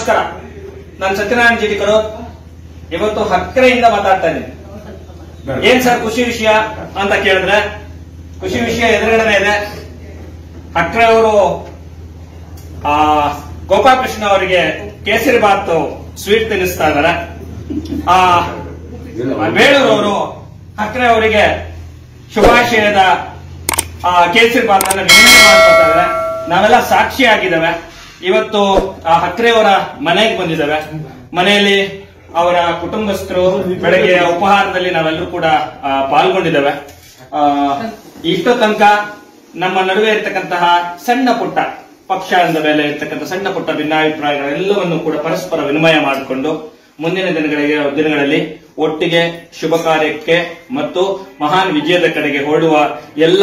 ನಮಸ್ಕಾರ ನಾನು ಸತ್ಯನಾರಾಯಣ ಜಿಡಿಕರು ಇವತ್ತು ಹಕ್ಕರೆಯಿಂದ ಮಾತಾಡ್ತಾ ಇದ್ದೀನಿ ಏನ್ ಸರ್ ಖುಷಿ ವಿಷಯ ಅಂತ ಕೇಳಿದ್ರೆ ಖುಷಿ ವಿಷಯ ಎದುರುಗಡೆನೆ ಇದೆ ಹಕ್ರೆ ಅವರು ಆ ಗೋಪಾಲಕೃಷ್ಣ ಅವರಿಗೆ ಕೇಸರಿ ಬಾತ್ ಸ್ವೀಟ್ ತಿನ್ನಿಸ್ತಾ ಇದಾರೆ ಆ ಬೇಳೂರು ಅವರು ಹಕ್ರೆ ಅವರಿಗೆ ಶುಭಾಶಯದ ಆ ಕೇಸರಿ ಬಾತ್ ಅನ್ನ ವಿನಿಮಯ ಮಾಡ್ಕೊತಾ ಇದಾರೆ ನಾವೆಲ್ಲ ಸಾಕ್ಷಿಯಾಗಿದ್ದಾವೆ ಇವತ್ತು ಆ ಹಕ್ರೆ ಅವರ ಮನೆಗೆ ಬಂದಿದ್ದಾವೆ ಮನೆಯಲ್ಲಿ ಅವರ ಕುಟುಂಬಸ್ಥರು ಬೆಳಗ್ಗೆ ಉಪಹಾರದಲ್ಲಿ ನಾವೆಲ್ಲರೂ ಕೂಡ ಆ, ಪಾಲ್ಗೊಂಡಿದ್ದೇವೆ ಆ, ಇಷ್ಟೋ ತನಕ ನಮ್ಮ ನಡುವೆ ಇರ್ತಕ್ಕಂತಹ ಸಣ್ಣ ಪುಟ್ಟ ಪಕ್ಷದ ಮೇಲೆ ಇರ್ತಕ್ಕಂಥ ಸಣ್ಣ ಪುಟ್ಟ ಭಿನ್ನಾಭಿಪ್ರಾಯಗಳೆಲ್ಲವನ್ನು ಕೂಡ ಪರಸ್ಪರ ವಿನಿಮಯ ಮಾಡಿಕೊಂಡು ಮುಂದಿನ ದಿನಗಳಿಗೆ ದಿನಗಳಲ್ಲಿ ಒಟ್ಟಿಗೆ ಶುಭ ಕಾರ್ಯಕ್ಕೆ ಮತ್ತು ಮಹಾನ್ ವಿಜಯದ ಕಡೆಗೆ ಹೊರಡುವ ಎಲ್ಲ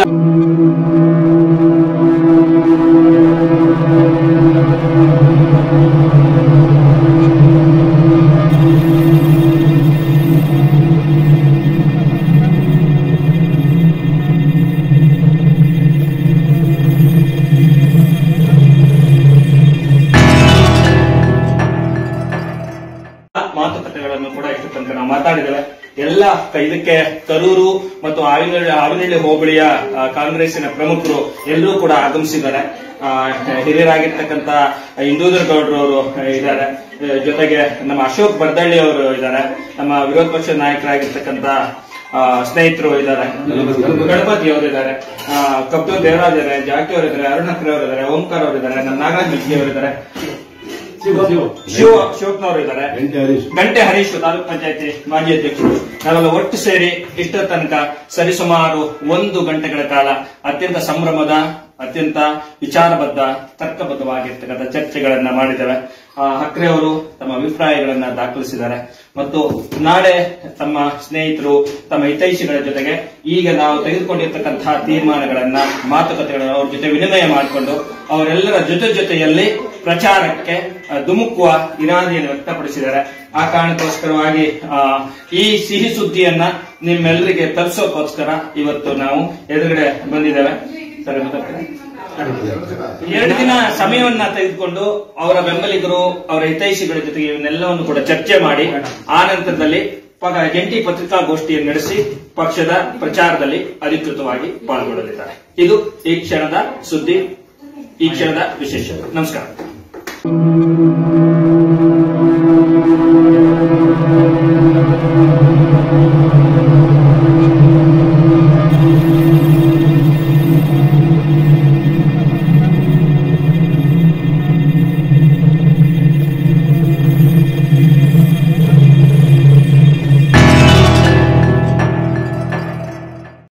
ಮಾತುಕತೆಗಳನ್ನು ಕೂಡ ಇಷ್ಟು ತನಕ ನಾವು ಮಾತಾಡಿದ್ದೇವೆ ಎಲ್ಲ ಕ- ಇದಕ್ಕೆ ಕರೂರು ಮತ್ತು ಆವಿನಹಳ್ಳಿ ಆವಿನಹಳ್ಳಿ ಹೋಬಳಿಯ ಆ, ಕಾಂಗ್ರೆಸ್ಸಿನ ಪ್ರಮುಖರು ಎಲ್ಲರೂ ಕೂಡ ಆಗಮಿಸಿದ್ದಾರೆ ಆ, ಹಿರಿಯರಾಗಿರ್ತಕ್ಕಂಥ ಇಂದೂಧರ್ ಗೌಡ್ರು ಅವರು ಇದ್ದಾರೆ ಆ, ಜೊತೆಗೆ ನಮ್ಮ ಅಶೋಕ್ ಬರ್ದಳ್ಳಿ ಅವರು ಇದ್ದಾರೆ ನಮ್ಮ ವಿರೋಧ ಪಕ್ಷದ ನಾಯಕರಾಗಿರ್ತಕ್ಕಂಥ ಆ, ಸ್ನೇಹಿತರು ಇದ್ದಾರೆ ಗಣಪತಿ ಅವರು ಇದ್ದಾರೆ ಕಬ್ದು ದೇವರಾಜ್ ಇದ್ದಾರೆ ಜಾಕಿ ಅವರು ಇದ್ದಾರೆ ಅರುಣ್ ಹಕ್ರೆ ಅವರು ಇದ್ದಾರೆ ಓಂಕಾರ ಅವರು ಇದ್ದಾರೆ ನಮ್ಮ ನಾಗರಾಜ್ ಮಿಲ್ಕಿ ಅವರು ಇದ್ದಾರೆ ಶಿವ ಶಿವಪ್ನವರು ಇದ್ದಾರೆ ಗಂಟೆ ಹರೀಶ್ ತಾಲೂಕ್ ಪಂಚಾಯತಿ ಮಾಜಿ ಅಧ್ಯಕ್ಷರು ನಾವೆಲ್ಲ ಒಟ್ಟು ಸೇರಿ ಇಷ್ಟರ ತನಕ ಸರಿಸುಮಾರು ಒಂದು ಗಂಟೆಗಳ ಕಾಲ ಅತ್ಯಂತ ಸಂಭ್ರಮದ ಅತ್ಯಂತ ವಿಚಾರಬದ್ಧ ತರ್ಕಬದ್ಧವಾಗಿರ್ತಕ್ಕಂಥ ಚರ್ಚೆಗಳನ್ನ ಮಾಡಿದ್ದೇವೆ ಆ, ಹಕ್ರೆ ಅವರು ತಮ್ಮ ಅಭಿಪ್ರಾಯಗಳನ್ನ ದಾಖಲಿಸಿದ್ದಾರೆ ಮತ್ತು ನಾಳೆ ತಮ್ಮ ಸ್ನೇಹಿತರು ತಮ್ಮ ಹಿತೈಷಿಗಳ ಜೊತೆಗೆ ಈಗ ನಾವು ತೆಗೆದುಕೊಂಡಿರ್ತಕ್ಕಂತಹ ತೀರ್ಮಾನಗಳನ್ನ ಮಾತುಕತೆಗಳನ್ನ ಅವ್ರ ಜೊತೆ ವಿನಿಮಯ ಮಾಡಿಕೊಂಡು ಅವರೆಲ್ಲರ ಜೊತೆ ಜೊತೆಯಲ್ಲಿ ಪ್ರಚಾರಕ್ಕೆ ಆ, ಧುಮುಕುವ ಇರಾದೆಯನ್ನು ವ್ಯಕ್ತಪಡಿಸಿದ್ದಾರೆ ಆ ಕಾರಣಕ್ಕೋಸ್ಕರವಾಗಿ ಆ, ಈ ಸಿಹಿ ಸುದ್ದಿಯನ್ನ ನಿಮ್ಮೆಲ್ಲರಿಗೆ ತಲುಪಿಸೋಕೋಸ್ಕರ ಇವತ್ತು ನಾವು ಎದುರುಗಡೆ ಬಂದಿದ್ದೇವೆ ಸರಿ ಮಾತಾಡ್ತೀರಾ? ಎರಡು ದಿನ ಸಮಯವನ್ನ ತೆಗೆದುಕೊಂಡು ಅವರ ಬೆಂಬಲಿಗರು ಅವರ ಹಿತೈಷಿಗಳ ಜೊತೆಗೆ ಇವನ್ನೆಲ್ಲವನ್ನು ಕೂಡ ಚರ್ಚೆ ಮಾಡಿ ಆ ನಂತರದಲ್ಲಿ ಪ- ಜಂಟಿ ಪತ್ರಿಕಾಗೋಷ್ಠಿಯನ್ನು ನಡೆಸಿ ಪಕ್ಷದ ಪ್ರಚಾರದಲ್ಲಿ ಅಧಿಕೃತವಾಗಿ ಪಾಲ್ಗೊಳ್ಳಲಿದ್ದಾರೆ ಇದು ಈ ಕ್ಷಣದ ಸುದ್ದಿ ಈ ಕ್ಷಣದ ವಿಶೇಷ ನಮಸ್ಕಾರ